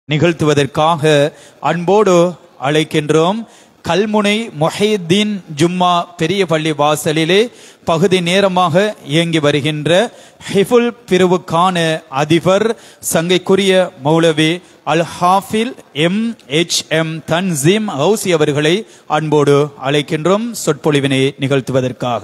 நிகழ்த்துவதற்காக அன்போடு அழைக்கின்றோம் கல்முனை மொஹீத்தீன் ஜும்மா பெரிய பள்ளி வாசலிலே பகுதி நேரமாக இயங்கி வருகின்ற ஹிஃபுல் பிரிவுக்கான அதிபர் சங்கைக்குரிய மௌலவி அல் ஹாஃபில் M H M Thanseem Hawsi அவர்களை அன்போடு அழைக்கின்றோம் சொற்பொழிவினை நிகழ்த்துவதற்காக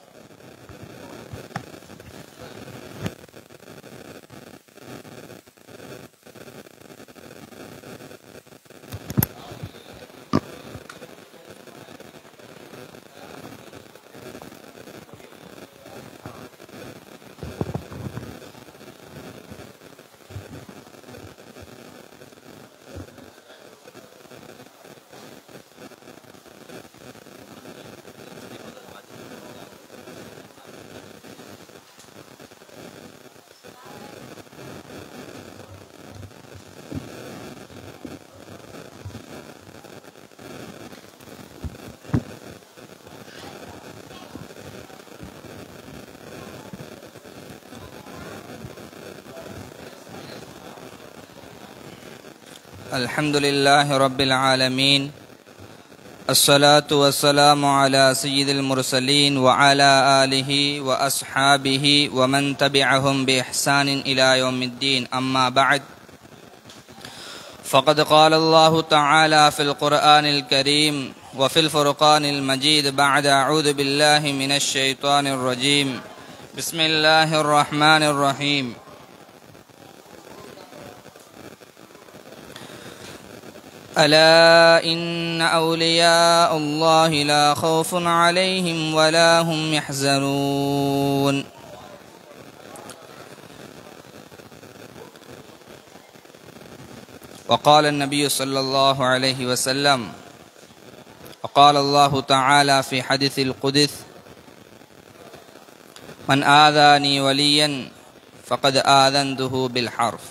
الحمد لله رب العالمين الصلاة والسلام على سيد المرسلين وعلى آله وأصحابه ومن تبعهم بإحسان إلى يوم الدين أما بعد فقد قال الله تعالى في القرآن الكريم وفي الفرقان المجيد بعد أعوذ بالله من الشيطان الرجيم بسم الله الرحمن الرحيم ألا إن أولياء الله لا خوف عليهم ولا هم يحزنون وقال النبي صلى الله عليه وسلم وقال الله تعالى في حديث القدس من آذاني وليا فقد آذنته بالحرف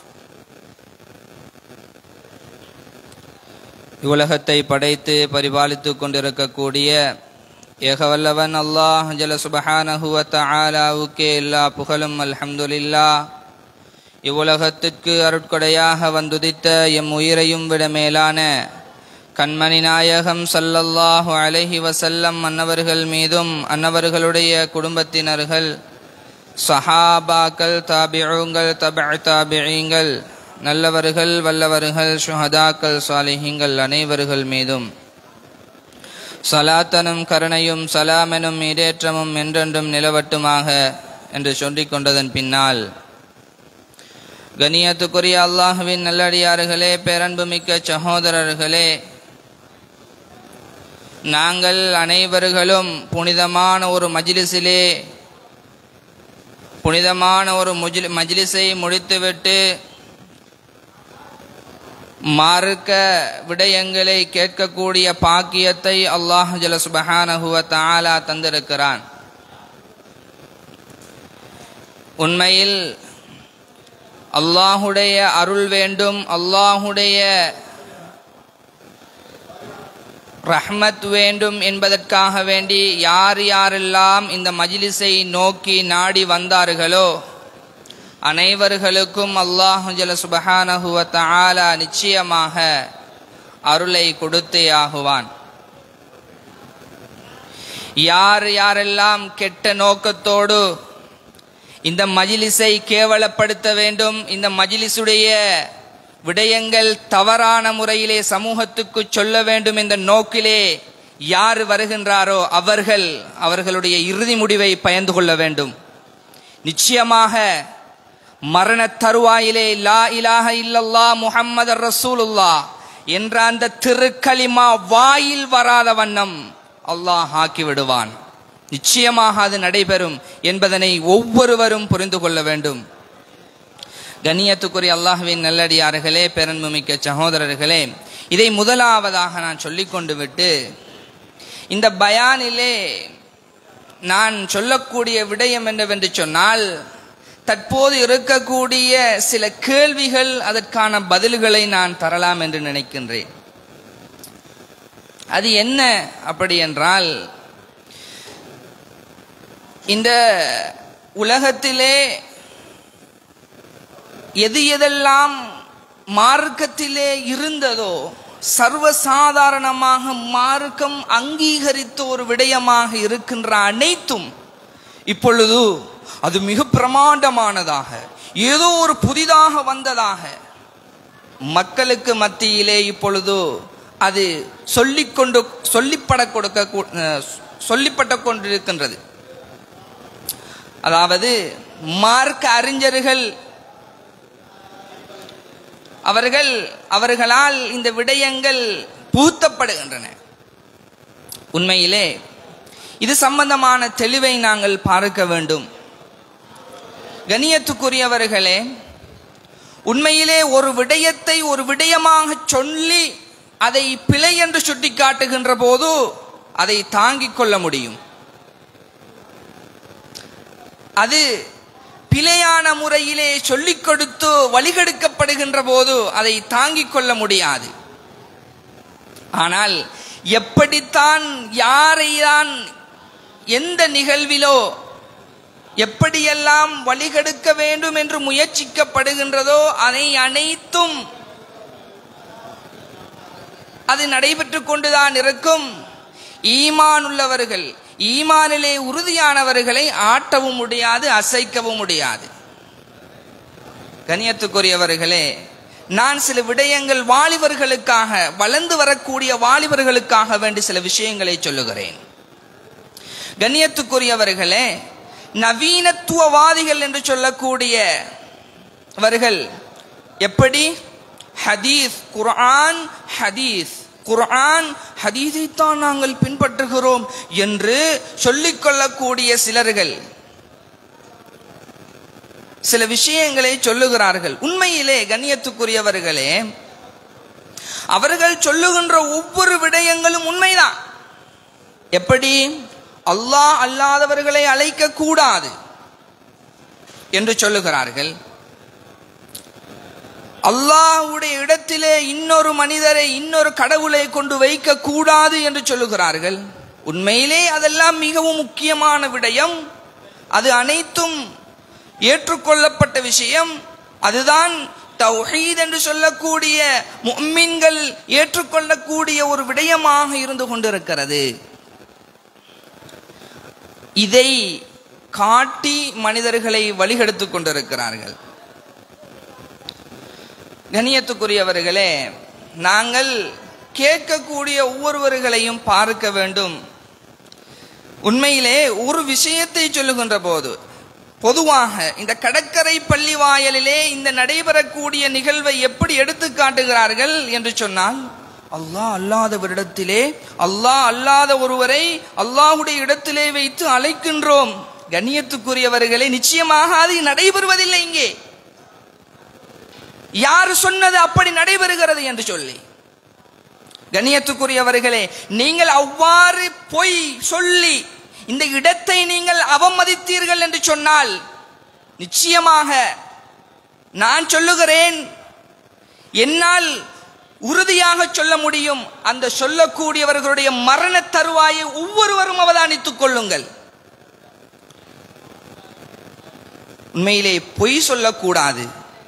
இவ்வுலகத்தை படைத்து பரிபாலித்து கொண்டிருக்கக்கூடிய ஏகவல்லவன் அல்லாஹ் ஜல சுபஹானஹுவ தஆலாவுக்கே எல்லா புகழும் அல்ஹம்துலில்லா இவ்வுலகத்திற்கு அருட்கொடையாக வந்துதித்த எம் உயிரையும் விட மேலான கண்மணி நாயகம் சல்லல்லாஹு அலைஹி வசல்லம் அன்னவர்கள் மீதும் அன்னவர்களுடைய குடும்பத்தினர்கள் சஹாபாக்கள் தாபிዑங்கள் தப தாபிழீங்கள் நல்லவர்கள் வல்லவர்கள் சுஹதாக்கள் சாலிஹிங்கள் அனைவர்கள் மீதும் சலாத்தனும் கருணையும் சலாமெனும் இடேற்றமும் என்றென்றும் நிலவட்டுமாக என்று சொல்லிக் கொண்டதன் பின்னால் கனியத்துக்குரிய அல்லாஹுவின் நல்லடியார்களே பேரன்புமிக்க சகோதரர்களே நாங்கள் அனைவர்களும் புனிதமான ஒரு மஜிலிஸிலே புனிதமான ஒரு முஜில் மஜிலிஸை முடித்துவிட்டு மார்க்க விடயங்களை கேட்கக்கூடிய பாக்கியத்தை அல்லாஹ் ஜல சுபஹானஹுவ தாலா தந்திருக்கிறான் உண்மையில் அல்லாஹுடைய அருள் வேண்டும் அல்லாஹுடைய ரஹ்மத் வேண்டும் என்பதற்காக வேண்டி யார் யாரெல்லாம் இந்த மஜிலிஸை நோக்கி நாடி வந்தார்களோ அனைவர்களுக்கும் அல்லாஹு ஜல சுபஹானஹுவ தஆலா நிச்சயமாக அருளை கொடுத்தே ஆகுவான் யார் யாரெல்லாம் கெட்ட நோக்கத்தோடு இந்த மஜிலிஸை கேவலப்படுத்த வேண்டும் இந்த மஜிலிஸுடைய விடயங்கள் தவறான முறையிலே சமூகத்துக்கு சொல்ல வேண்டும் என்ற நோக்கிலே யார் வருகின்றாரோ அவர்கள் அவர்களுடைய இறுதி முடிவை பயந்து கொள்ள வேண்டும் நிச்சயமாக மரண தருவாயிலே லா இலாஹ இல்லல்லா முஹம்மது ரசூலுல்லா என்ற அந்த திருக்கலிமா வாயில் வராத வண்ணம் அல்லாஹ் ஆக்கி விடுவான் நிச்சயமாக அது நடைபெறும் என்பதனை ஒவ்வொருவரும் புரிந்து கொள்ள வேண்டும் கண்ணியத்துக்குரிய அல்லாஹுவின் நல்லடியார்களே பெருண்புமிக்க சகோதரர்களே இதை முதலாவதாக நான் சொல்லிக்கொண்டு விட்டு இந்த பயானிலே நான் சொல்லக்கூடிய விடயம் என்னவென்று சொன்னால் தற்போது இருக்கக்கூடிய சில கேள்விகள் அதற்கான பதில்களை நான் தரலாம் என்று நினைக்கின்றேன் அது என்ன அப்படி என்றால் இந்த உலகத்திலே எது எதெல்லாம் மார்க்கத்திலே இருந்ததோ சர்வசாதாரணமாக மார்க்கம் அங்கீகரித்த ஒரு விடயமாக இருக்கின்ற அனைத்தும் இப்பொழுது அது மிக பிரமாண்டமானதாக ஏதோ ஒரு புதிதாக வந்ததாக மக்களுக்கு மத்தியிலே இப்பொழுது அது சொல்லிக்கொண்டு சொல்லிப்பட கொடுக்க கூ- அஹ் சொல்லிப்பட்ட கொண்டிருக்கின்றது அதாவது மார்க்க அறிஞர்கள் அவர்கள் அவர்களால் இந்த விடயங்கள் புகுத்தப்படுகின்றன உண்மையிலே இது சம்பந்தமான தெளிவை நாங்கள் பார்க்க வேண்டும் கணியத்துக்குரியவர்களே உண்மையிலே ஒரு விடயத்தை ஒரு விடயமாக சொல்லி அதை பிழை என்று சுட்டிக்காட்டுகின்ற போது அதை தாங்கிக் கொள்ள முடியும் அது பிழையான முறையிலே சொல்லிக் கொடுத்து வழிகெடுக்கப்படுகின்ற போது அதை தாங்கிக் கொள்ள முடியாது ஆனால் எப்படித்தான் யாரைதான் எந்த நிகழ்விலோ எப்படியெல்லாம் வழிகெடுக்க வேண்டும் என்று முயற்சிக்கப்படுகின்றதோ அதை அனைத்தும் அது நடைபெற்றுக் கொண்டுதான் இருக்கும் ஈமான் உள்ளவர்கள் ஈமானிலே உறுதியானவர்களை ஆட்டவும் முடியாது அசைக்கவும் முடியாது கணியத்துக்குரியவர்களே நான் சில விடயங்கள் வாலிபர்களுக்காக வளர்ந்து வரக்கூடிய வாலிபர்களுக்காக வேண்டி சில விஷயங்களை சொல்லுகிறேன் கண்ணியத்துக்குரியவர்களே நவீனத்துவவாதிகள் என்று சொல்லக்கூடிய அவர்கள் எப்படி ஹதீஸ் குர்ஆன் ஹதீஸ் குர்ஆன் ஹதீஸைத்தான் நாங்கள் பின்பற்றுகிறோம் என்று சொல்லிக்கொள்ளக்கூடிய சிலர்கள் சில விஷயங்களை சொல்லுகிறார்கள் உண்மையிலே கண்ணியத்துக்குரியவர்களே அவர்கள் சொல்லுகின்ற ஒவ்வொரு விடயங்களும் உண்மைதான் எப்படி அல்லாஹ் அல்லாதவர்களை அழைக்க கூடாது என்று சொல்லுகிறார்கள் அல்லாஹ்வுடைய இடத்திலே இன்னொரு மனிதரை இன்னொரு கடவுளை கொண்டு வைக்க கூடாது என்று சொல்லுகிறார்கள் உண்மையிலே அதெல்லாம் மிகவும் முக்கியமான விடயம் அது அனைத்தும் ஏற்றுக்கொள்ளப்பட்ட விஷயம் அதுதான் தௌஹீத் என்று சொல்லக்கூடிய முஃமின்கள் ஏற்றுக்கொள்ளக்கூடிய ஒரு விடயமாக இருந்து கொண்டிருக்கிறது இதை காட்டி மனிதர்களை வழிகெடுத்துக் கொண்டிருக்கிறார்கள் கணியத்துக்குரியவர்களே நாங்கள் கேட்கக்கூடிய ஒவ்வொருவர்களையும் பார்க்க வேண்டும் உண்மையிலே ஒரு விஷயத்தை சொல்லுகின்ற போது பொதுவாக இந்த கடற்கரை பள்ளி வாயலிலே இந்த நடைபெறக்கூடிய நிகழ்வை எப்படி எடுத்து காட்டுகிறார்கள் என்று சொன்னால் அல்லாஹ் அல்லாதவரிடத்திலே அல்லாஹ் அல்லாத ஒருவரை அல்லாஹுடைய இடத்திலே வைத்து அழைக்கின்றோம் கண்ணியத்துக்குரியவர்களே நிச்சயமாக அது நடைபெறுவதில்லை இங்கே யார் சொன்னது அப்படி நடைபெறுகிறது என்று சொல்லி கண்ணியத்துக்குரியவர்களே நீங்கள் அவ்வாறு பொய் சொல்லி இந்த இடத்தை நீங்கள் அவமதித்தீர்கள் என்று சொன்னால் நிச்சயமாக நான் சொல்லுகிறேன் என்னால் உறுதியாக சொல்ல முடியும் அந்த சொல்லக்கூடியவர்களுடைய மரண தருவாயை ஒவ்வொருவரும் அவதானித்துக் கொள்ளுங்கள் உண்மையிலே பொய் சொல்லக்கூடாது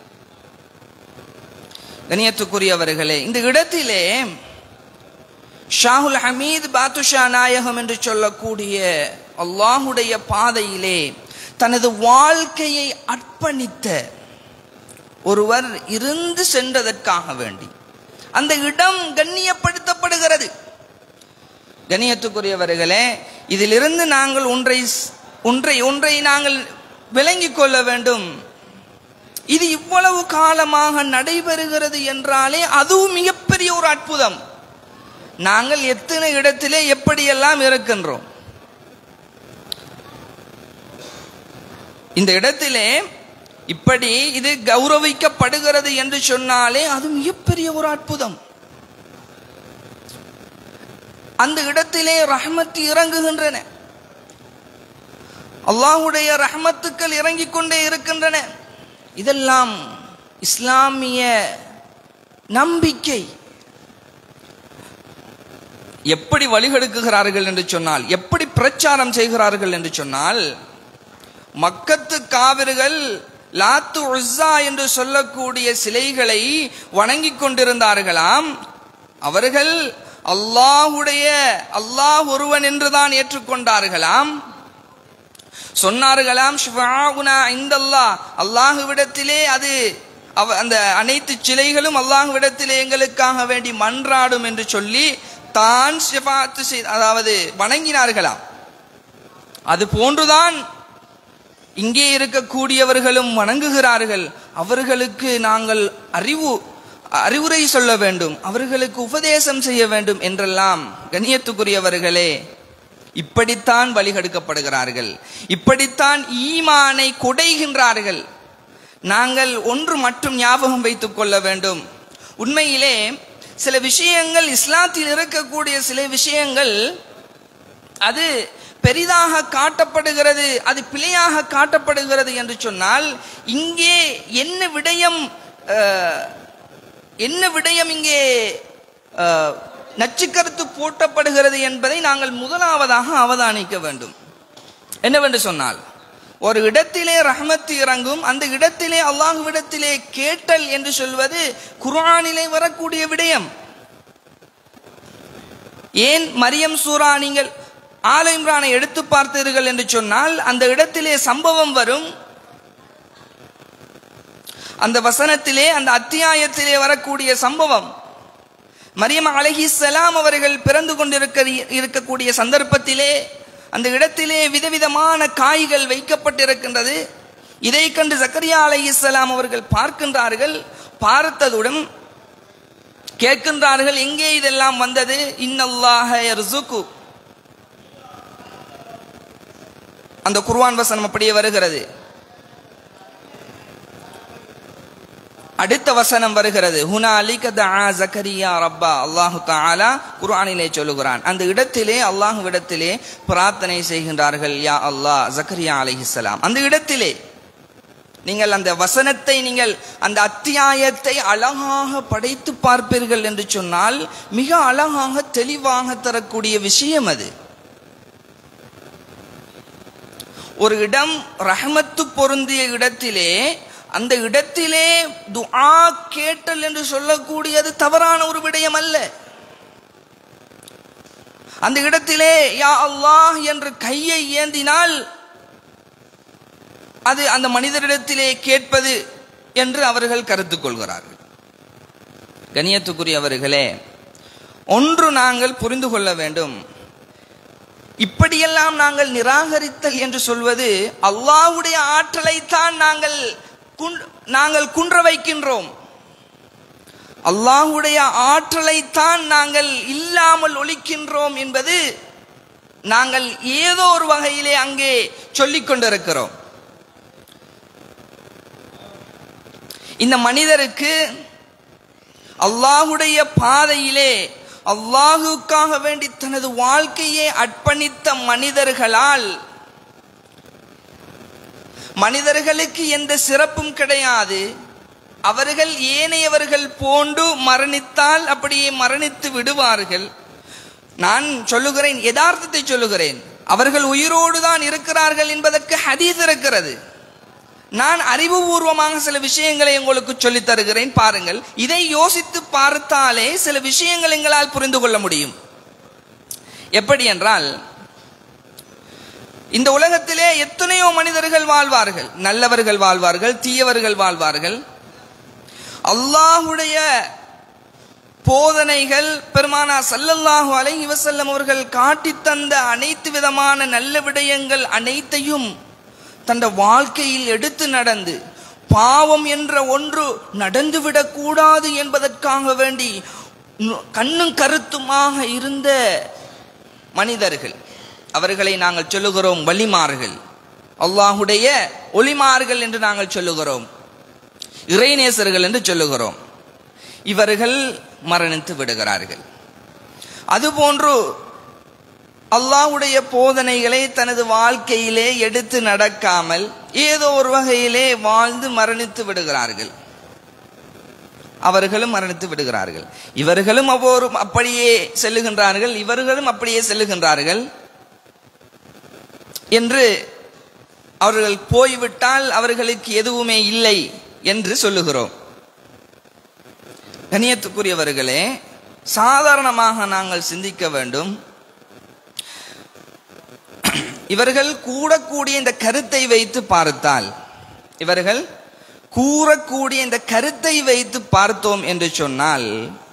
கணியத்துக்குரியவர்களே இந்த இடத்திலே ஷாகுல் ஹமீத் பாத்துஷா நாயகம் என்று சொல்லக்கூடிய அல்லாஹுடைய பாதையிலே தனது வாழ்க்கையை அர்ப்பணித்த ஒருவர் இருந்து சென்றதற்காக வேண்டி அந்த இடம் கண்ணியப்படுத்தப்படுகிறது கண்ணியத்துக்குரியவர்களே இதிலிருந்து நாங்கள் ஒன்றை ஒன்றை ஒன்றை நாங்கள் விளங்கிக் கொள்ள வேண்டும் இது இவ்வளவு காலமாக நடைபெறுகிறது என்றாலே அதுவும் மிகப்பெரிய ஒரு அற்புதம் நாங்கள் எத்தனை இடத்திலே எப்படியெல்லாம் இருக்கின்றோம் இந்த இடத்திலே இப்படி இது கௌரவிக்கப்படுகிறது என்று சொன்னாலே அது மிகப்பெரிய ஒரு அற்புதம் அந்த இடத்திலே ரஹமத்து இறங்குகின்றன அல்லாஹுடைய ரஹமத்துக்கள் இறங்கிக் கொண்டே இருக்கின்றன இதெல்லாம் இஸ்லாமிய நம்பிக்கை எப்படி வழிகெடுக்குகிறார்கள் என்று சொன்னால் எப்படி பிரச்சாரம் செய்கிறார்கள் என்று சொன்னால் மக்கத்து காவிர்கள் லாத்து உஸ்ஸா என்று சொல்லக்கூடிய சிலைகளை வணங்கிக் கொண்டிருந்தார்களாம் அவர்கள் அல்லாஹுடைய அல்லாஹ் ஒருவன் என்றுதான் ஏற்றுக்கொண்டார்களாம் சொன்னார்களாம் ஷுஃபாஉனா இந்தல்லாஹ் அல்லாஹுவிடத்திலே அது அவ அந்த அனைத்து சிலைகளும் அல்லாஹுவிடத்திலே எங்களுக்காக வேண்டி மன்றாடும் என்று சொல்லி தான் ஷிஃபாத்து செய் அதாவது வணங்கினார்களாம் அது போன்றுதான் இங்கே இருக்கக்கூடியவர்களும் வணங்குகிறார்கள் அவர்களுக்கு நாங்கள் அறிவு அறிவுரை சொல்ல வேண்டும் அவர்களுக்கு உபதேசம் செய்ய வேண்டும் என்றெல்லாம் கண்ணியத்துக்குரியவர்களே இப்படித்தான் வழிகெடுக்கப்படுகிறார்கள் இப்படித்தான் ஈமானை குடைகின்றார்கள் நாங்கள் ஒன்று மட்டும் ஞாபகம் வைத்துக் கொள்ள வேண்டும் உண்மையிலே சில விஷயங்கள் இஸ்லாத்தில் இருக்கக்கூடிய சில விஷயங்கள் அது பெரிதாக காட்டப்படுகிறது அது பிழையாக காட்டப்படுகிறது என்று சொன்னால் இங்கே என்ன விடயம் அஹ், என்ன விடயம் இங்கே அஹ், நச்சுக்கருத்து போட்டப்படுகிறது என்பதை நாங்கள் முதலாவதாக அவதானிக்க வேண்டும் என்னவென்று சொன்னால் ஒரு இடத்திலே ரஹமத்து இறங்கும் அந்த இடத்திலே அல்லாஹுவிடத்திலே கேட்டல் என்று சொல்வது குர்ஆனிலே வரக்கூடிய விடயம் ஏன் மரியம் சூரா நீங்கள் ஆல இம்ரானை எடுத்து பார்த்தீர்கள் என்று சொன்னால் அந்த இடத்திலே சம்பவம் வரும் அந்த வசனத்திலே அந்த அத்தியாயத்திலே வரக்கூடிய சம்பவம் மரியம் அலஹிஸ்ஸலாம் அவர்கள் பிறந்து கொண்டிருக்க இருக்கக்கூடிய சந்தர்ப்பத்திலே அந்த இடத்திலே விதவிதமான காய்கள் வைக்கப்பட்டிருக்கின்றது இதை கண்டு சக்கரியா அலைஹிஸ்ஸலாம் அவர்கள் பார்க்கின்றார்கள் பார்த்ததுடன் கேட்கின்றார்கள் எங்கே இதெல்லாம் வந்தது இன்னல்லாஹ யர்சுகு அந்த குர்ஆன் வசனம் அப்படியே வருகிறது அடுத்த வசனம் வருகிறது ஹுனாலிக தஆ ஜக்கரியா ரப்பா அல்லாஹு தஆலா குர்ஆனிலே சொல்லுகிறான் அந்த இடத்திலே அல்லாஹ்விடத்திலே பிரார்த்தனை செய்கின்றார்கள் யா அல்லாஹ் ஜக்கரியா அலைஹிஸ்ஸலாம் அந்த இடத்திலே நீங்கள் அந்த வசனத்தை நீங்கள் அந்த அத்தியாயத்தை அழகாக படைத்து பார்ப்பீர்கள் என்று சொன்னால் மிக அழகாக தெளிவாக தரக்கூடிய விஷயம் அது ஒரு இடம் ரஹமத்து பொருந்திய இடத்திலே அந்த இடத்திலே துஆ கேட்டல் என்று சொல்லக்கூடியது தவறான ஒரு விடயம் அல்ல அந்த இடத்திலே யா அல்லாஹ் என்று கையை ஏந்தினால் அது அந்த மனிதரிடத்திலே கேட்பது என்று அவர்கள் கருத்து கொள்கிறார்கள் கணியத்துக்குரியவர்களே ஒன்று நாங்கள் புரிந்து கொள்ள வேண்டும் இப்படியெல்லாம் நாங்கள் நிராகரித்தல் என்று சொல்வது அல்லாஹ்வுடைய ஆற்றலைத்தான் நாங்கள் குன்- நாங்கள் குன்ற வைக்கின்றோம் அல்லாஹ்வுடைய ஆற்றலைத்தான் நாங்கள் இல்லாமல் ஒழிக்கின்றோம் என்பது நாங்கள் ஏதோ ஒரு வகையிலே அங்கே சொல்லிக் கொண்டிருக்கிறோம் இந்த மனிதருக்கு அல்லாஹுடைய பாதையிலே அல்லாஹுக்காக வேண்டி தனது வாழ்க்கையை அர்ப்பணித்த மனிதர்களால் மனிதர்களுக்கு எந்த சிறப்பும் கிடையாது அவர்கள் ஏனையவர்கள் போன்று மரணித்தால் அப்படியே மரணித்து விடுவார்கள் நான் சொல்லுகிறேன் யதார்த்தத்தை சொல்லுகிறேன் அவர்கள் உயிரோடு தான் இருக்கிறார்கள் என்பதற்கு ஹதீஸ் இருக்கிறது நான் அறிவுபூர்வமாக சில விஷயங்களை உங்களுக்கு சொல்லித் தருகிறேன் பாருங்கள் இதை யோசித்து பார்த்தாலே சில விஷயங்கள் எங்களால் புரிந்து கொள்ள முடியும் எப்படி என்றால் இந்த உலகத்திலே எத்தனையோ மனிதர்கள் வாழ்வார்கள் நல்லவர்கள் வாழ்வார்கள் தீயவர்கள் வாழ்வார்கள் அல்லாஹுடைய போதனைகள் பெருமானா சல்லல்லாஹு அலைஹி வஸல்லம் அவர்கள் காட்டித் தந்த அனைத்து விதமான நல்ல விடயங்கள் அனைத்தையும் தந்த வாழ்க்கையில் எடுத்து நடந்து பாவம் என்ற ஒன்று நடந்துவிடக் கூடாது என்பதற்காக வேண்டி நு- கண்ணும் கருத்துமாக இருந்த மனிதர்கள் அவர்களை நாங்கள் சொல்லுகிறோம் வலிமார்கள் அல்லாஹுடைய ஒளிமார்கள் என்று நாங்கள் சொல்லுகிறோம் இறைநேசர்கள் என்று சொல்லுகிறோம் இவர்கள் மரணித்து விடுகிறார்கள் அதுபோன்று அல்லாஹ்வுடைய போதனைகளை தனது வாழ்க்கையிலே எடுத்து நடக்காமல் ஏதோ ஒரு வகையிலே வாழ்ந்து மரணித்து விடுகிறார்கள் அவர்களும் மரணித்து விடுகிறார்கள் இவர்களும் அவ்வொரு அப்படியே செல்லுகின்றார்கள் இவர்களும் அப்படியே செல்லுகின்றார்கள் என்று அவர்கள் போய்விட்டால் அவர்களுக்கு எதுவுமே இல்லை என்று சொல்லுகிறோம் கணியத்துக்குரியவர்களே சாதாரணமாக நாங்கள் சிந்திக்க வேண்டும் இவர்கள் கூடக்கூடிய இந்த கருத்தை வைத்து பார்த்தால் இவர்கள் கூறக்கூடிய இந்த கருத்தை வைத்து பார்த்தோம் என்று சொன்னால்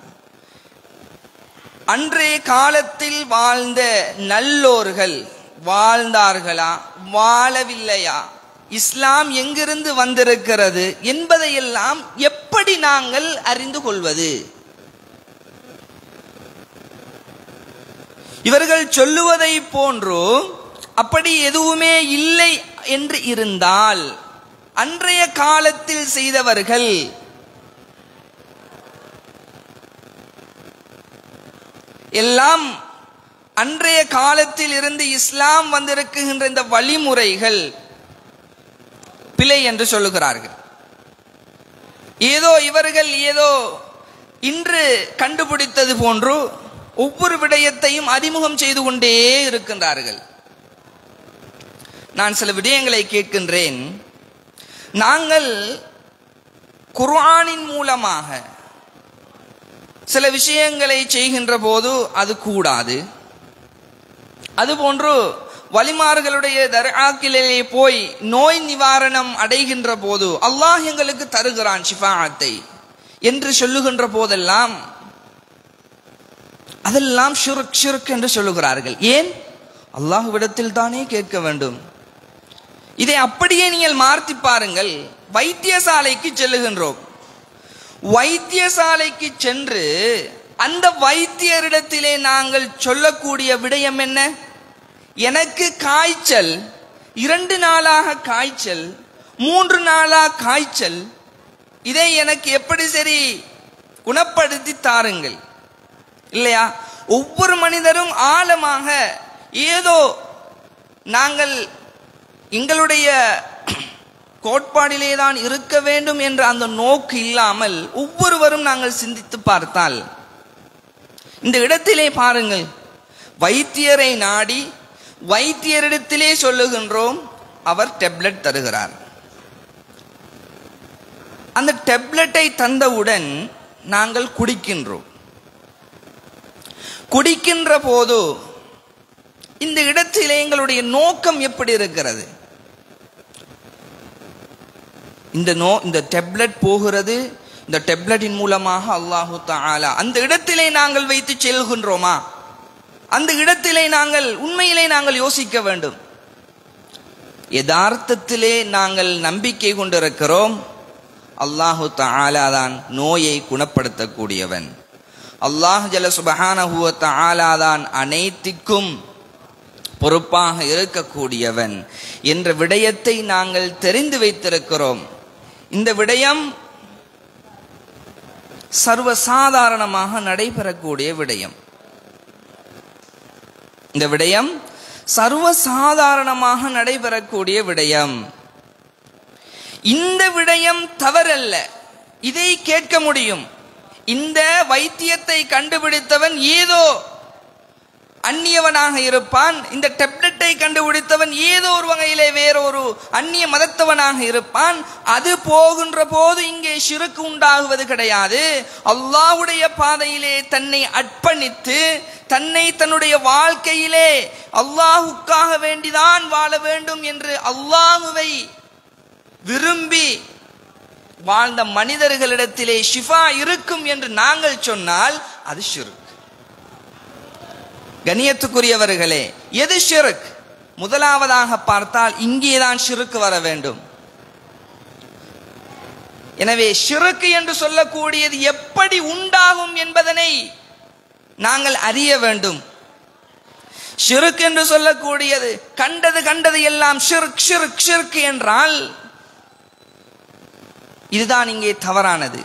அன்றைய காலத்தில் வாழ்ந்த நல்லோர்கள் வாழ்ந்தார்களா வாழவில்லையா இஸ்லாம் எங்கிருந்து வந்திருக்கிறது என்பதையெல்லாம் எப்படி நாங்கள் அறிந்து கொள்வது இவர்கள் சொல்லுவதை போன்று அப்படி எதுவுமே இல்லை என்று இருந்தால் அன்றைய காலத்தில் செய்தவர்கள் எல்லாம் அன்றைய காலத்தில் இருந்து இஸ்லாம் வந்திருக்குகின்ற இந்த வழிமுறைகள் பிழை என்று சொல்லுகிறார்கள் ஏதோ இவர்கள் ஏதோ இன்று கண்டுபிடித்தது போன்று ஒவ்வொரு விடயத்தையும் அறிமுகம் செய்து கொண்டே இருக்கின்றார்கள் நான் சில விடயங்களை கேட்கின்றேன் நாங்கள் குர்ஆனின் மூலமாக சில விஷயங்களை செய்கின்ற போது அது கூடாது அதுபோன்று வலிமார்களுடைய தர்ஆக்கிலே போய் நோய் நிவாரணம் அடைகின்ற போது அல்லாஹ் எங்களுக்கு தருகிறான் ஷிஃபாத்தை என்று சொல்லுகின்ற போதெல்லாம் அதெல்லாம் ஷுருக் ஷுருக் என்று சொல்லுகிறார்கள் ஏன் அல்லாஹ்விடத்தில் தானே கேட்க வேண்டும் இதை அப்படியே நீங்கள் மாற்றி பாருங்கள் வைத்தியசாலைக்கு செல்லுகின்றோம் வைத்தியசாலைக்கு சென்று அந்த வைத்தியரிடத்திலே நாங்கள் சொல்லக்கூடிய விடயம் என்ன எனக்கு காய்ச்சல் இரண்டு நாளாக காய்ச்சல் மூன்று நாளாக காய்ச்சல் இதை எனக்கு எப்படி சரி குணப்படுத்தி தாருங்கள் இல்லையா ஒவ்வொரு மனிதரும் ஆழமாக ஏதோ நாங்கள் எங்களுடைய கோட்பாடிலே தான் இருக்க வேண்டும் என்ற அந்த நோக்கு இல்லாமல் ஒவ்வொருவரும் நாங்கள் சிந்தித்து பார்த்தால் இந்த இடத்திலே பாருங்கள் வைத்தியரை நாடி வைத்தியரிடத்திலே சொல்லுகின்றோம் அவர் டெப்லெட் தருகிறார் அந்த டெப்லெட்டை தந்தவுடன் நாங்கள் குடிக்கின்றோம் குடிக்கின்ற போது இந்த இடத்திலே எங்களுடைய நோக்கம் எப்படி இருக்கிறது இந்த நோ இந்த டெப்லெட் போகிறது இந்த டெப்லெட்டின் மூலமாக அல்லாஹு தாலா அந்த இடத்திலே நாங்கள் வைத்து செல்கின்றோமா அந்த இடத்திலே நாங்கள் உண்மையிலே நாங்கள் யோசிக்க வேண்டும் யதார்த்தத்திலே நாங்கள் நம்பிக்கை கொண்டிருக்கிறோம் அல்லாஹு தாலா தான் நோயை குணப்படுத்தக்கூடியவன் அல்லாஹ் ஜல சுபஹானஹுவ தாலா தான் அனைத்திற்கும் பொறுப்பாக இருக்கக்கூடியவன் என்ற விடயத்தை நாங்கள் தெரிந்து வைத்திருக்கிறோம் இந்த விடயம் சர்வசாதாரணமாக நடைபெறக்கூடிய விடயம் இந்த விடயம் சர்வசாதாரணமாக நடைபெறக்கூடிய விடயம் இந்த விடயம் தவறல்ல இதை கேட்க முடியும் இந்த வைத்தியத்தை கண்டுபிடித்தவன் ஏதோ அந்நியவனாக இருப்பான் இந்த டெப்லெட்டை கண்டுபிடித்தவன் ஏதோ ஒரு வகையிலே வேறொரு அந்நிய மதத்தவனாக இருப்பான் அது போகின்ற போது இங்கே சிறுக்கு உண்டாகுவது கிடையாது அல்லாஹுடைய பாதையிலே தன்னை அர்ப்பணித்து தன்னை தன்னுடைய வாழ்க்கையிலே அல்லாஹுக்காக வேண்டிதான் வாழ வேண்டும் என்று அல்லாஹுவை விரும்பி வாழ்ந்த மனிதர்களிடத்திலே ஷிஃபா இருக்கும் என்று நாங்கள் சொன்னால் அது ஷிருக் கணியத்துக்குரியவர்களே எது ஷிருக் முதலாவதாக பார்த்தால் இங்கேதான் ஷிருக்கு வர வேண்டும் எனவே ஷிருக்கு என்று சொல்லக்கூடியது எப்படி உண்டாகும் என்பதனை நாங்கள் அறிய வேண்டும் ஷிருக் என்று சொல்லக்கூடியது கண்டது கண்டது எல்லாம் ஷிருக் ஷிருக் ஷிருக் என்றால் இதுதான் இங்கே தவறானது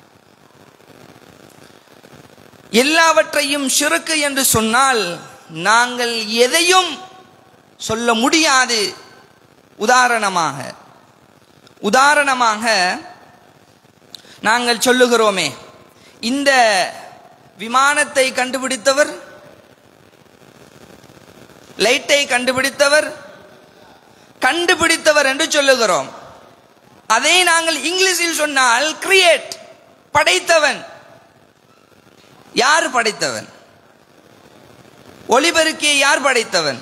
எல்லாவற்றையும் ஷிருக்கு என்று சொன்னால் நாங்கள் எதையும் சொல்ல முடியாது உதாரணமாக உதாரணமாக நாங்கள் சொல்லுகிறோமே இந்த விமானத்தை கண்டுபிடித்தவர் லைட்டை கண்டுபிடித்தவர் கண்டுபிடித்தவர் என்று சொல்லுகிறோம் அதை நாங்கள் இங்கிலீஷில் சொன்னால் கிரியேட் படைத்தவன் யார் படைத்தவன் ஒளிபெருக்கியை யார் படைத்தவன்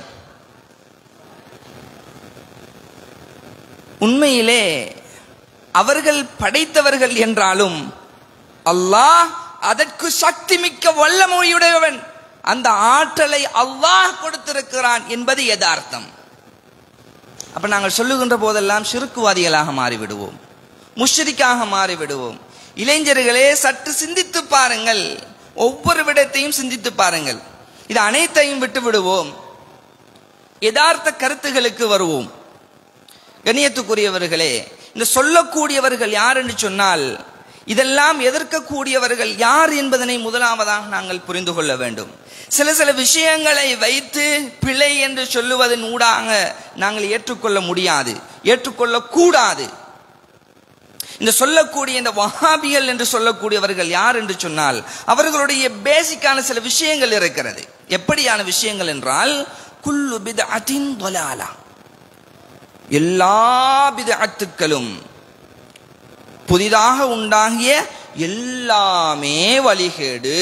உண்மையிலே அவர்கள் படைத்தவர்கள் என்றாலும் அல்லாஹ் அதற்கு சக்தி மிக்க வல்லமொழியுடையவன் அந்த ஆற்றலை அல்லாஹ் கொடுத்திருக்கிறான் என்பது யதார்த்தம் அப்ப நாங்கள் சொல்லுகின்ற போதெல்லாம் சிறுக்குவாதிகளாக மாறிவிடுவோம் முஷ்ரிக்காக மாறிவிடுவோம் இளைஞர்களே சற்று சிந்தித்து பாருங்கள் ஒவ்வொரு விடத்தையும் சிந்தித்து பாருங்கள் இது அனைத்தையும் விட்டு விடுவோம் யதார்த்த கருத்துகளுக்கு வருவோம் கண்ணியத்துக்குரியவர்களே இந்த சொல்லக்கூடியவர்கள் யார் என்று சொன்னால் இதெல்லாம் எதிர்க்கக்கூடியவர்கள் யார் என்பதனை முதலாவதாக நாங்கள் புரிந்து கொள்ள வேண்டும் சில சில விஷயங்களை வைத்து பிழை என்று சொல்லுவதன் ஊடாக நாங்கள் ஏற்றுக்கொள்ள முடியாது ஏற்றுக்கொள்ள கூடாது இந்த சொல்லக்கூடிய இந்த வஹாபிகள் என்று சொல்லக்கூடியவர்கள் யார் என்று சொன்னால் அவர்களுடைய பேசிக்கான சில விஷயங்கள் இருக்கிறது எப்படியான விஷயங்கள் என்றால் குல்லு பிதஅத்தின் தொலாலா எல்லா பிதஅத்துக்களும் புதிதாக உண்டாகிய எல்லாமே வழிகேடு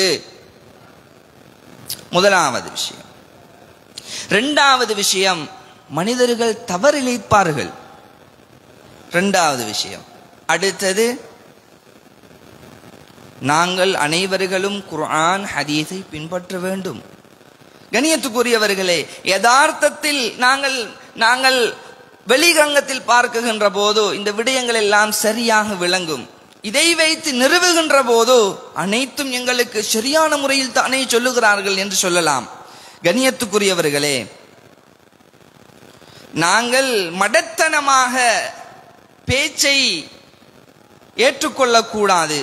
முதலாவது விஷயம் இரண்டாவது விஷயம் மனிதர்கள் தவறிழைப்பார்கள் இரண்டாவது விஷயம் அடுத்தது நாங்கள் அனைவர்களும் குர்ஆன் ஹதீஸை பின்பற்ற வேண்டும் கணியத்துக்குரியவர்களே யதார்த்தத்தில் நாங்கள் நாங்கள் வெளிரங்கத்தில் பார்க்குகின்ற போது இந்த விடயங்கள் எல்லாம் சரியாக விளங்கும் இதை வைத்து நிறுவுகின்ற போது அனைத்தும் எங்களுக்கு சரியான முறையில் தானே சொல்லுகிறார்கள் என்று சொல்லலாம் கண்ணியத்துக்குரியவர்களே நாங்கள் மடத்தனமாக பேச்சை ஏற்றுக்கொள்ளக்கூடாது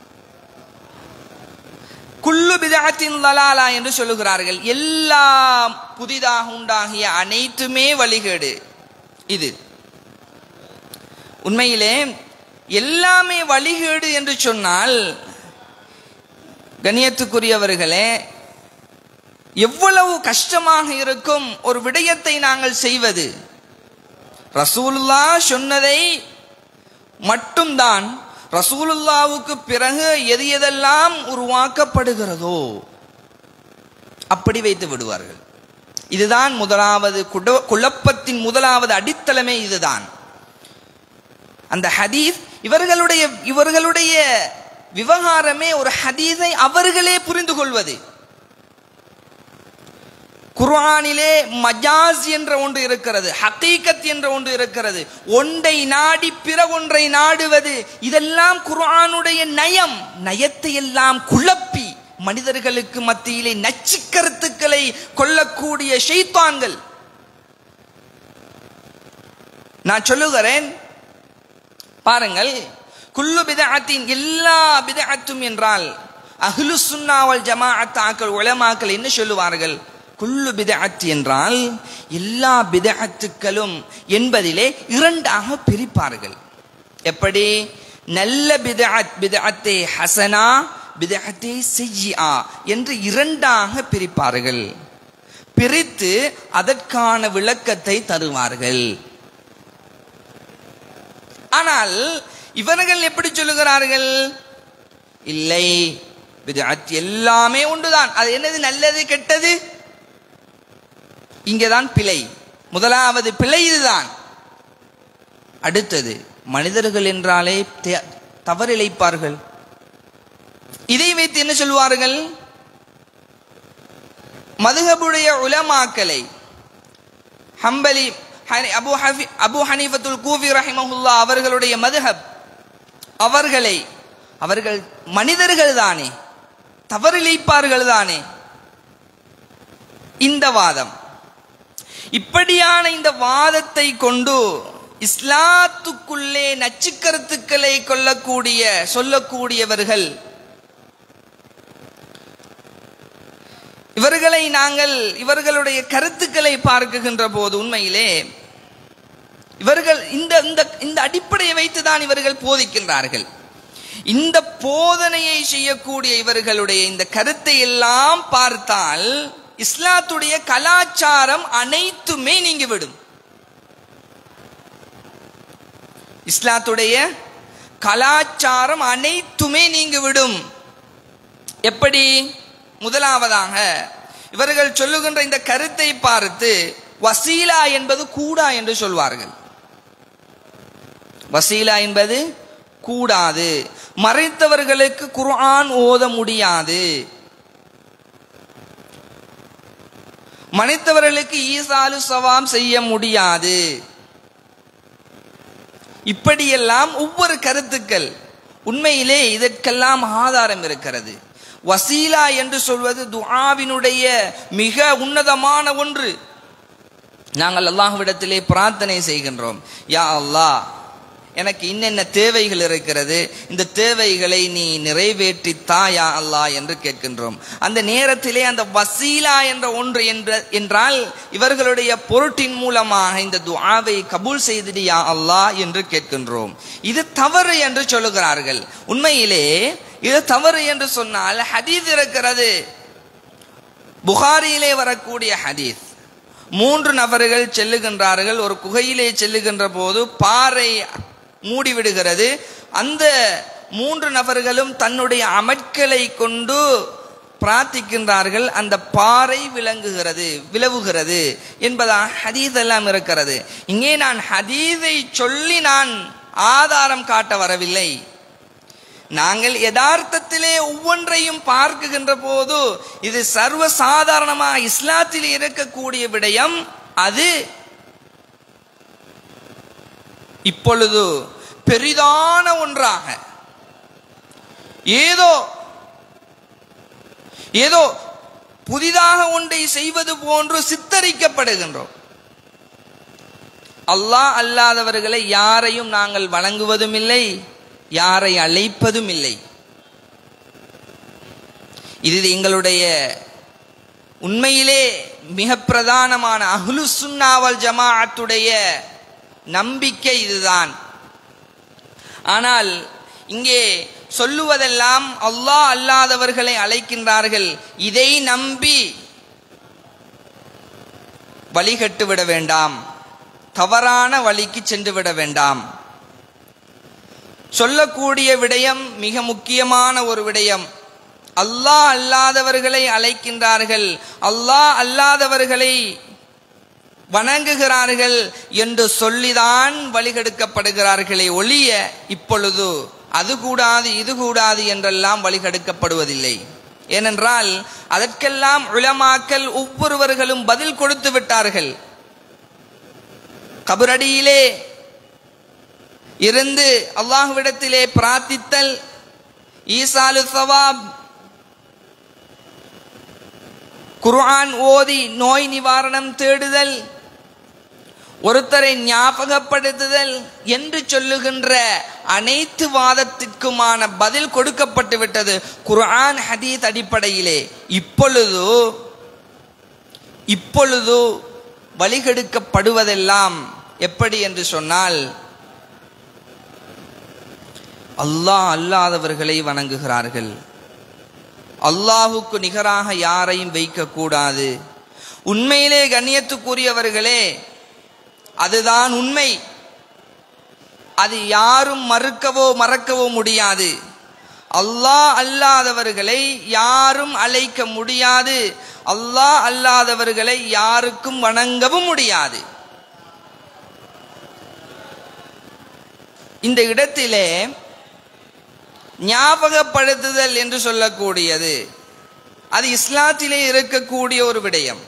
குல்லு பிதாத்தின் லலாலா என்று சொல்லுகிறார்கள் எல்லாம் புதிதாக உண்டாகிய அனைத்துமே வழிகேடு இது உண்மையிலே எல்லாமே வழிகேடு என்று சொன்னால் கண்ணியத்துக்குரியவர்களே எவ்வளவு கஷ்டமாக இருக்கும் ஒரு விடயத்தை நாங்கள் செய்வது ரசூலுல்லா சொன்னதை மட்டும்தான் ரசூலுல்லாவுக்கு பிறகு எது எதெல்லாம் உருவாக்கப்படுகிறதோ அப்படி வைத்து விடுவார்கள் இதுதான் முதலாவது குட- குழப்பத்தின் முதலாவது அடித்தளமே இதுதான் அந்த ஹதீஸ் இவர்களுடைய இவர்களுடைய விவகாரமே ஒரு ஹதீஸை அவர்களே புரிந்து கொள்வது குர்ஆனிலே மஜாஸ் என்ற ஒன்று இருக்கிறது ஹகீகத் என்ற ஒன்று இருக்கிறது ஒன்றை நாடி பிற ஒன்றை நாடுவது இதெல்லாம் குர்ஆனுடைய நயம் நயத்தை எல்லாம் குழப்பி மனிதர்களுக்கு மத்தியிலே நச்சு கருத்துக்களை கொள்ளக்கூடிய ஷைத்தான்கள் நான் சொல்லுகிறேன் பாருங்கள் குல்லு பிதஅத்தின் எல்லா பிதஅத்தும் என்றால் அஹ்லு சுன்னாவல் ஜமாஅத்தாக்கள் உலமாக்கள் என்ன சொல்லுவார்கள் குல்லு பிதஅத் என்றால் எல்லா பிதஅத்துக்களும் என்பதிலே இரண்டாக பிரிப்பார்கள் எப்படி நல்ல பிதஅத் பிதஅத்தே ஹசனா பிதஅத்தே செய்யா என்று இரண்டாக பிரிப்பார்கள் பிரித்து அதற்கான விளக்கத்தை தருவார்கள் ஆனால் இவர்கள் எப்படி சொல்லுகிறார்கள் இல்லை பிதஅத் எல்லாமே உண்டுதான் அது என்னது நல்லது கெட்டது இங்கேதான் பிழை முதலாவது பிழை இதுதான் அடுத்தது மனிதர்கள் என்றாலே தே- தவறிழைப்பார்கள் இதை வைத்து என்ன சொல்வார்கள் மதுகபுடைய உலமாக்களை ஹம்பலி ஹனி- அபு ஹஃபி அபு ஹனீஃபத்துல் கூஃபி ரஹிமஹுல்லா அவர்களுடைய மதுஹப் அவர்களை அவர்கள் மனிதர்கள் தானே தவறிழைப்பார்கள் தானே இந்த வாதம் இப்படியான இந்த வாதத்தை கொண்டு இஸ்லாத்துக்குள்ளே நச்சுக்கருத்துக்களை கொள்ளக்கூடிய சொல்லக்கூடியவர்கள் இவர்களை நாங்கள் இவர்களுடைய கருத்துக்களை பார்க்குகின்ற போது உண்மையிலே இவர்கள் இந்த இந்த இந்த அடிப்படையை வைத்துதான் இவர்கள் போதிக்கின்றார்கள் இந்த போதனையை செய்யக்கூடிய இவர்களுடைய இந்த கருத்தை எல்லாம் பார்த்தால் இஸ்லாத்துடைய கலாச்சாரம் அனைத்துமே நீங்கிவிடும் இஸ்லாத்துடைய கலாச்சாரம் அனைத்துமே நீங்கிவிடும் எப்படி முதலாவதாக இவர்கள் சொல்லுகின்ற இந்த கருத்தை பார்த்து வசீலா என்பது கூடா என்று சொல்வார்கள் வசீலா என்பது கூடாது மறைத்தவர்களுக்கு குர்ஆன் ஓத முடியாது மறைத்தவர்களுக்கு ஈசாலு சவாம் செய்ய முடியாது இப்படியெல்லாம் ஒவ்வொரு கருத்துக்கள் உண்மையிலே இதற்கெல்லாம் ஆதாரம் இருக்கிறது வசீலா என்று சொல்வது துஆவினுடைய மிக உன்னதமான ஒன்று நாங்கள் அல்லாஹ்விடத்திலே பிரார்த்தனை செய்கின்றோம் யா அல்லாஹ் எனக்கு இன்னென்ன தேவைகள் இருக்கிறது இந்த தேவைகளை நீ நிறைவேற்றி தாயா அல்லாஹ் என்று கேட்கின்றோம் அந்த நேரத்திலே அந்த வசீலா என்ற ஒன்று என்ற என்றால் இவர்களுடைய பொருட்டின் மூலமாக இந்த துஆவை கபூல் செய்திடியா அல்லாஹ் என்று கேட்கின்றோம் இது தவறு என்று சொல்லுகிறார்கள் உண்மையிலே இது தவறு என்று சொன்னால் ஹதீஸ் இருக்கிறது புகாரியிலே வரக்கூடிய ஹதீஸ் மூன்று நபர்கள் செல்லுகின்றார்கள் ஒரு குகையிலே செல்லுகின்ற போது பாறை மூடிவிடுகிறது அந்த மூன்று நபர்களும் தன்னுடைய அமட்களை கொண்டு பிரார்த்திக்கின்றார்கள் அந்த பாறை விளங்குகிறது விலவுகிறது என்பதாக ஹதீஸ் எல்லாம் இருக்கிறது இங்கே நான் ஹதீஸை சொல்லி நான் ஆதாரம் காட்ட வரவில்லை நாங்கள் யதார்த்தத்திலே ஒவ்வொன்றையும் பார்க்குகின்ற போது இது சர்வ சாதாரணமாக இஸ்லாத்தில் இருக்கக்கூடிய விடயம் அது இப்பொழுது பெரிதான ஒன்றாக ஏதோ ஏதோ புதிதாக ஒன்றை செய்வது போன்று சித்தரிக்கப்படுகின்றோம் அல்லாஹ் அல்லாதவர்களை யாரையும் நாங்கள் வணங்குவதும் இல்லை யாரை அழைப்பதும் இல்லை இது எங்களுடைய உண்மையிலே மிக பிரதானமான அஹ்லு சுன்னாவல் ஜமாஅத்துடைய நம்பிக்கை இதுதான் ஆனால் இங்கே சொல்லுவதெல்லாம் அல்லாஹ் அல்லாதவர்களை அழைக்கின்றார்கள் இதை நம்பி வழிகட்டு விட வேண்டாம் தவறான வழிக்கு சென்று விட வேண்டாம் சொல்லக்கூடிய விடயம் மிக முக்கியமான ஒரு விடயம் அல்லாஹ் அல்லாதவர்களை அழைக்கின்றார்கள் அல்லாஹ் அல்லாதவர்களை வணங்குகிறார்கள் என்று சொல்லிதான் வழிகெடுக்கப்படுகிறார்களே ஒழிய இப்பொழுது அது கூடாது இது கூடாது என்றெல்லாம் வழிகெடுக்கப்படுவதில்லை ஏனென்றால் அதற்கெல்லாம் உலமாக்கல் ஒவ்வொருவர்களும் பதில் கொடுத்து விட்டார்கள் கபரடியிலே இருந்து அல்லாஹ்விடத்திலே பிரார்த்தித்தல் ஈசாலு சவாப் குர்ஆன் ஓதி நோய் நிவாரணம் தேடுதல் ஒருத்தரை ஞாபகப்படுத்துதல் என்று சொல்லுகின்ற அனைத்து வாதத்திற்குமான பதில் கொடுக்கப்பட்டு விட்டது குர்ஆன் ஹதீத் அடிப்படையிலே இப்பொழுது இப்பொழுது வழிகெடுக்கப்படுவதெல்லாம் எப்படி என்று சொன்னால் அல்லாஹ் அல்லாதவர்களை வணங்குகிறார்கள் அல்லாஹுக்கு நிகராக யாரையும் வைக்கக்கூடாது உண்மையிலே கண்ணியத்துக்குரியவர்களே அதுதான் உண்மை அது யாரும் மறுக்கவோ மறக்கவோ முடியாது அல்லாஹ் அல்லாதவர்களை யாரும் அழைக்க முடியாது அல்லாஹ் அல்லாதவர்களை யாருக்கும் வணங்கவும் முடியாது இந்த இடத்திலே ஞாபகப்படுத்துதல் என்று சொல்லக்கூடியது அது இஸ்லாத்திலே இருக்கக்கூடிய ஒரு விடயம்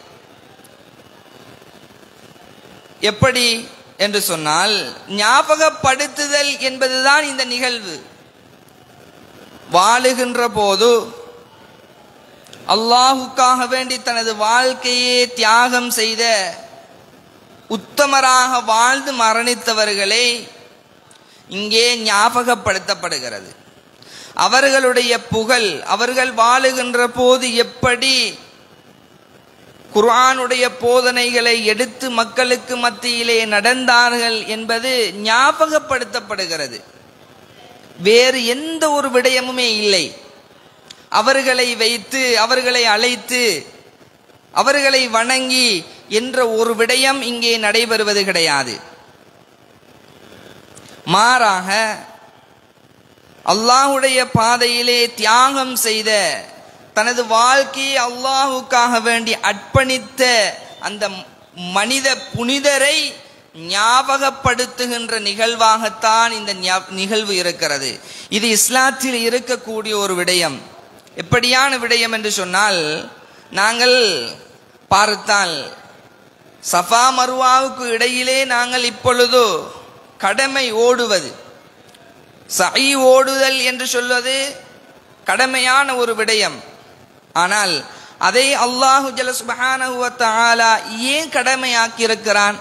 எப்படி என்று சொன்னால் ஞாபகப்படுத்துதல் என்பதுதான் இந்த நிகழ்வு வாழுகின்ற போது அல்லாஹுக்காக வேண்டி தனது வாழ்க்கையே தியாகம் செய்த உத்தமராக வாழ்ந்து மரணித்தவர்களை இங்கே ஞாபகப்படுத்தப்படுகிறது அவர்களுடைய புகழ் அவர்கள் வாழுகின்ற போது எப்படி குர்ஆனுடைய போதனைகளை எடுத்து மக்களுக்கு மத்தியிலே நடந்தார்கள் என்பது ஞாபகப்படுத்தப்படுகிறது வேறு எந்த ஒரு விடயமுமே இல்லை அவர்களை வைத்து அவர்களை அழைத்து அவர்களை வணங்கி என்ற ஒரு விடயம் இங்கே நடைபெறுவது கிடையாது மாறாக அல்லாஹுடைய பாதையிலே தியாகம் செய்த தனது வாழ்க்கையை அல்லாஹுக்காக வேண்டி அர்ப்பணித்த அந்த மனித புனிதரை ஞாபகப்படுத்துகின்ற நிகழ்வாகத்தான் இந்த ஞா- நிகழ்வு இருக்கிறது இது இஸ்லாத்தில் இருக்கக்கூடிய ஒரு விடயம் எப்படியான விடயம் என்று சொன்னால் நாங்கள் பார்த்தால் சஃபா மருவாவுக்கு இடையிலே நாங்கள் இப்பொழுது கடமை ஓடுவது சை ஓடுதல் என்று சொல்வது கடமையான ஒரு விடயம் ஆனால் அதை அல்லாஹு ஜல சுபஹானஹு வ தஆலா ஏன் கடமையாக்கி இருக்கிறான்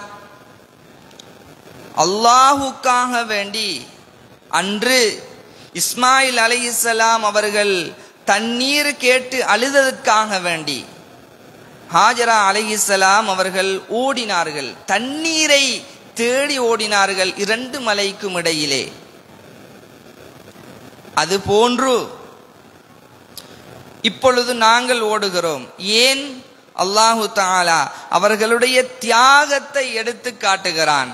அல்லாஹுக்காக வேண்டி அன்று இஸ்மாயில் அலைஹிஸ்ஸலாம் அவர்கள் தண்ணீர் கேட்டு அழுததற்காக வேண்டி ஹாஜரா அலைஹிஸ்ஸலாம் அவர்கள் ஓடினார்கள் தண்ணீரை தேடி ஓடினார்கள் இரண்டு மலைக்கும் இடையிலே அது போன்று இப்பொழுது நாங்கள் ஓடுகிறோம் ஏன் அல்லாஹு தாலா அவர்களுடைய தியாகத்தை எடுத்து காட்டுகிறான்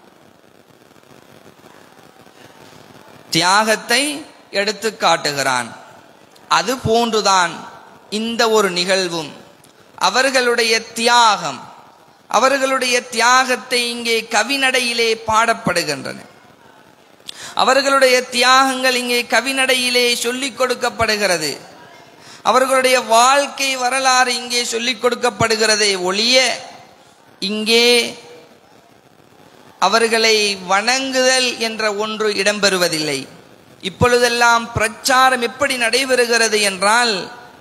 தியாகத்தை எடுத்து காட்டுகிறான் அது போன்றுதான் இந்த ஒரு நிகழ்வும் அவர்களுடைய தியாகம் அவர்களுடைய தியாகத்தை இங்கே கவிநடையிலே பாடப்படுகின்றன அவர்களுடைய தியாகங்கள் இங்கே கவிநடையிலே சொல்லிக் கொடுக்கப்படுகிறது அவர்களுடைய வாழ்க்கை வரலாறு இங்கே சொல்லிக் கொடுக்கப்படுகிறதே ஒழிய இங்கே அவர்களை வணங்குதல் என்ற ஒன்று இடம்பெறுவதில்லை இப்பொழுதெல்லாம் பிரச்சாரம் எப்படி நடைபெறுகிறது என்றால்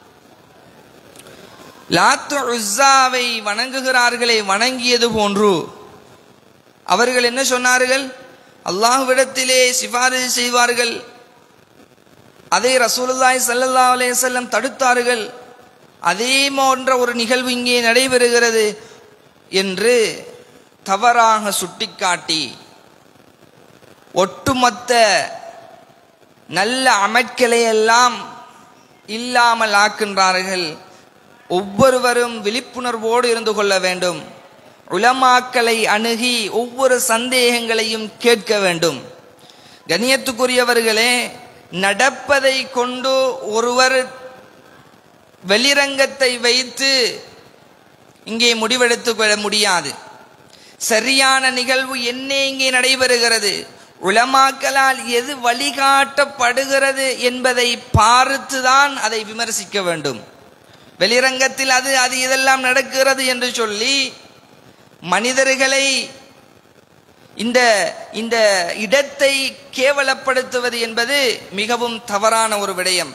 லாத்து உஸ்ஸாவை வணங்குகிறார்களே வணங்கியது போன்று அவர்கள் என்ன சொன்னார்கள் அல்லாஹ்விடத்திலே சிபாரிசு செய்வார்கள் அதை ரசூலுல்லாஹி ஸல்லல்லாஹு அலைஹி வஸல்லம் தடுத்தார்கள் அதே போன்ற ஒரு நிகழ்வு இங்கே நடைபெறுகிறது என்று தவறாக சுட்டிக்காட்டி ஒட்டுமொத்த நல்ல அமைக்களை எல்லாம் இல்லாமல் ஆக்கின்றார்கள் ஒவ்வொருவரும் விழிப்புணர்வோடு இருந்து கொள்ள வேண்டும் உலமாக்களை அணுகி ஒவ்வொரு சந்தேகங்களையும் கேட்க வேண்டும் கண்ணியத்துக்குரியவர்களே நடப்பதை கொண்டு ஒருவர் வெளிரங்கத்தை வைத்து இங்கே முடிவெடுத்து கொள்ள முடியாது சரியான நிகழ்வு என்ன இங்கே நடைபெறுகிறது உலமாக்களால் எது வழிகாட்டப்படுகிறது என்பதை பார்த்துதான் அதை விமர்சிக்க வேண்டும் வெளிரங்கத்தில் அது அது இதெல்லாம் நடக்கிறது என்று சொல்லி மனிதர்களை இந்த இந்த இடத்தை கேவலப்படுத்துவது என்பது மிகவும் தவறான ஒரு விடயம்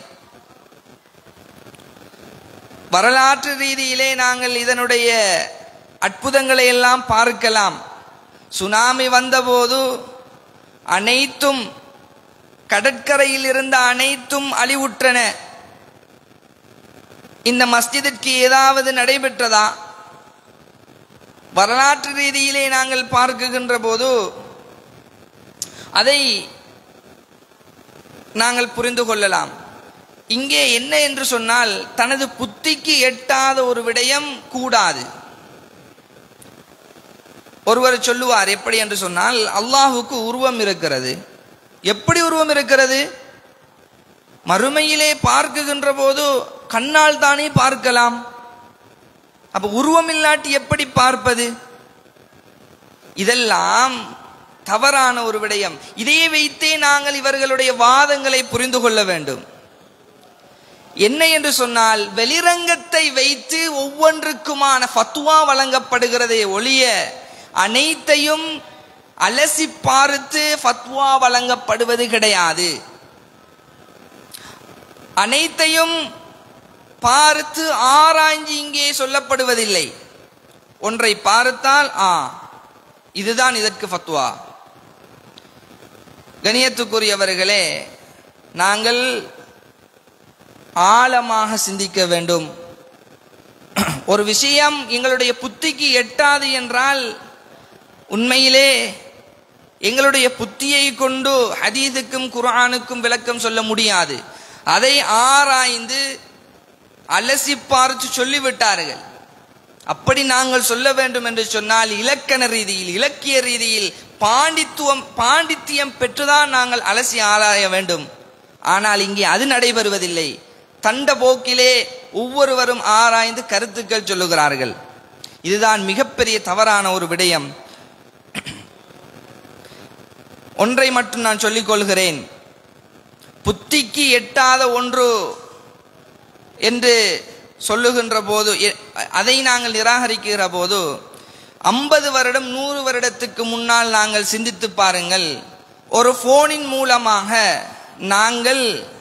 வரலாற்று ரீதியிலே நாங்கள் இதனுடைய அற்புதங்களை எல்லாம் பார்க்கலாம் சுனாமி வந்தபோது அனைத்தும் கடற்கரையில் இருந்த அனைத்தும் அழிவுற்றன இந்த மஸ்ஜிதிற்கு ஏதாவது நடைபெற்றதா வரலாற்று ரீதியிலே நாங்கள் பார்க்குகின்ற போது அதை நாங்கள் புரிந்து கொள்ளலாம் இங்கே என்ன என்று சொன்னால் தனது புத்திக்கு எட்டாத ஒரு விடயம் கூடாது ஒருவர் சொல்லுவார் எப்படி என்று சொன்னால் அல்லாஹுக்கு உருவம் இருக்கிறது எப்படி உருவம் இருக்கிறது மறுமையிலே பார்க்குகின்ற போது கண்ணால் தானே பார்க்கலாம் அப்ப உருவம் இல்லாட்டி எப்படி பார்ப்பது இதெல்லாம் தவறான ஒரு விடயம் இதையே வைத்தே நாங்கள் இவர்களுடைய வாதங்களை புரிந்து கொள்ள வேண்டும் என்ன என்று சொன்னால் வெளிரங்கத்தை வைத்து ஒவ்வொன்றுக்குமான ஃபத்வா வழங்கப்படுகிறதே ஒழிய அனைத்தையும் அலசி பார்த்து ஃபத்வா வழங்கப்படுவது கிடையாது அனைத்தையும் பார்த்து ஆராய்ஞ்சு இங்கே சொல்லப்படுவதில்லை ஒன்றை பார்த்தால் ஆ இதுதான் இதற்கு ஃபத்வா கணியத்துக்குரியவர்களே நாங்கள் ஆழமாக சிந்திக்க வேண்டும் ஒரு விஷயம் எங்களுடைய புத்திக்கு எட்டாது என்றால் உண்மையிலே எங்களுடைய புத்தியை கொண்டு ஹதீதுக்கும் குர்ஆனுக்கும் விளக்கம் சொல்ல முடியாது அதை ஆராய்ந்து அலசி பார்த்து சொல்லிவிட்டார்கள் அப்படி நாங்கள் சொல்ல வேண்டும் என்று சொன்னால் இலக்கண ரீதியில் இலக்கிய ரீதியில் பாண்டித்துவம் பாண்டித்தியம் பெற்றுதான் நாங்கள் அலசி ஆராய வேண்டும் ஆனால் இங்கே அது நடைபெறுவதில்லை தண்ட போக்கிலே ஒவ்வொருவரும் ஆராய்ந்து கருத்துக்கள் சொல்லுகிறார்கள் இதுதான் மிகப்பெரிய தவறான ஒரு விடயம் ஒன்றை மட்டும் நான் சொல்லிக் கொள்கிறேன் புத்திக்கு எட்டாத ஒன்று என்று சொல்லுகின்ற போது எ- அதை நாங்கள் நிராகரிக்கிற போது ஐம்பது வருடம் நூறு வருடத்துக்கு முன்னால் நாங்கள் சிந்தித்து பாருங்கள் ஒரு போனின் மூலமாக நாங்கள்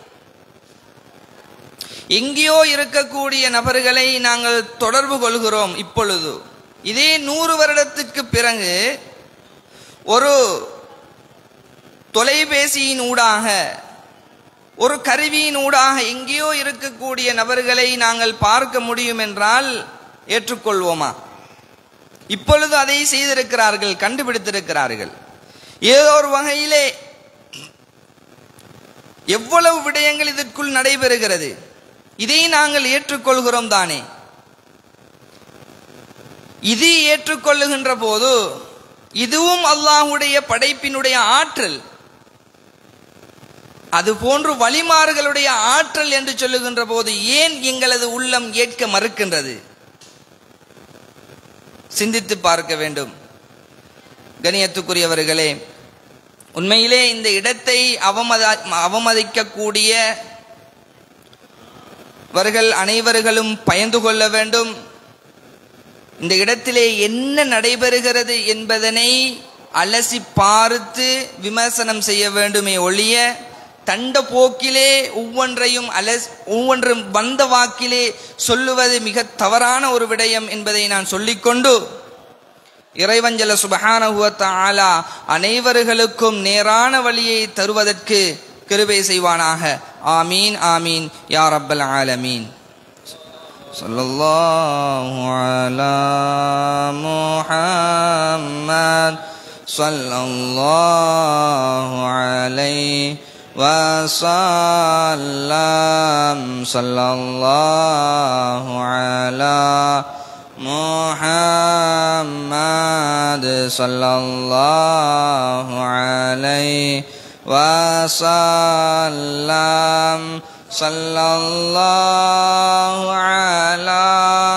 எங்கேயோ இருக்கக்கூடிய நபர்களை நாங்கள் தொடர்பு கொள்கிறோம் இப்பொழுது இதே நூறு வருடத்துக்கு பிறகு ஒரு தொலைபேசியின் ஊடாக ஒரு கருவியின் ஊடாக எங்கேயோ இருக்கக்கூடிய நபர்களை நாங்கள் பார்க்க முடியும் என்றால் ஏற்றுக்கொள்வோமா இப்பொழுது அதை செய்திருக்கிறார்கள் கண்டுபிடித்திருக்கிறார்கள் ஏதோ ஒரு வகையிலே எவ்வளவு விடயங்கள் இதற்குள் நடைபெறுகிறது இதை நாங்கள் ஏற்றுக்கொள்கிறோம் தானே இது ஏற்றுக்கொள்ளுகின்ற போது இதுவும் அல்லாஹ்வுடைய படைப்பினுடைய ஆற்றல் அது போன்று வழிமாறுகளுடைய ஆற்றல் என்று சொல்லுகின்ற போது ஏன் எங்களது உள்ளம் ஏற்க மறுக்கின்றது சிந்தித்து பார்க்க வேண்டும் கணியத்துக்குரியவர்களே உண்மையிலே இந்த இடத்தை அவமத அவமதிக்கக்கூடிய வர்கள் அனைவர்களும் பயந்து கொள்ள வேண்டும் இந்த இடத்திலே என்ன நடைபெறுகிறது என்பதனை அலசி பார்த்து விமர்சனம் செய்ய வேண்டுமே ஒழிய தண்ட போக்கிலே ஒவ்வொன்றையும் அலஸ் ஒவ்வொன்றும் வந்த வாக்கிலே சொல்லுவது மிக தவறான ஒரு விடயம் என்பதை நான் சொல்லிக்கொண்டு இறைவஞ்சல சுபஹானஹுவத்த ஆலா அனைவர்களுக்கும் நேரான வழியை தருவதற்கு கிருபை செய்வானாக ஆமீன் ஆமீன் யா ரப்பல் ஆலமீன் صلى الله على محمد صلى الله عليه وسلم صلى الله على محمد صلى الله عليه وسلم صلى الله على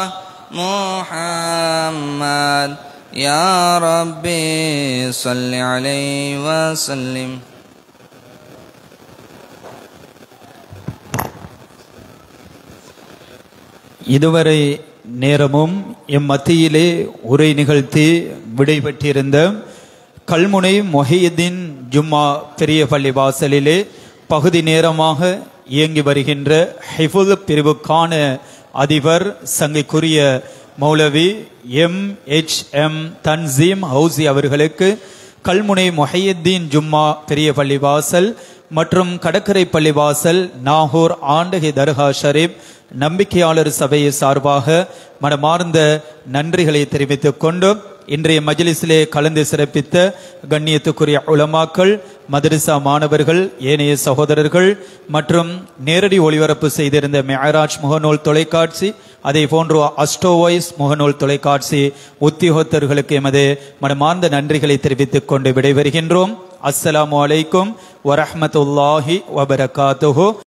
محمد يا ربي صل عليه وسلم இதுவரை நேரமும் எம் மத்தியிலே உரை நிகழ்த்தி விடை பெற்றிருந்த கல்முனை மொஹியுddin ஜும்மா பெரிய பள்ளி வாசலிலே பகுதி நேரமாக இயங்கி வருகின்ற ஹிஃபுல் பிரிவுக்கான அதிபர் சங்கைக்குரிய மௌலவி M H M Thanseem Hawsi அவர்களுக்கு கல்முனை மொஹியுddin ஜும்மா பெரிய பள்ளி வாசல் மற்றும் கடற்கரை பள்ளிவாசல் நாகூர் ஆண்டகை தர்கா ஷரீப் நம்பிக்கையாளர் சபையை சார்பாக மனமார்ந்த நன்றிகளை தெரிவித்துக் கொண்டு இன்றைய மஜ்லிஸிலே கலந்து சிறப்பித்த கண்ணியத்துக்குரிய உலமாக்கள் மதரசா மாணவர்கள் ஏனைய சகோதரர்கள் மற்றும் நேரடி ஒளிபரப்பு செய்திருந்த மெஹராஜ் முகநூல் தொலைக்காட்சி அதே போன்று அஸ்டோவாய்ஸ் முகநூல் தொலைக்காட்சி உத்தியோகத்தர்களுக்கு எமது மனமார்ந்த நன்றிகளை தெரிவித்துக் கொண்டு விடைபெறுகின்றோம் அஸ்ஸலாமு அலைக்கும் வரஹ்மத்துல்லாஹி வபரகாத்துஹு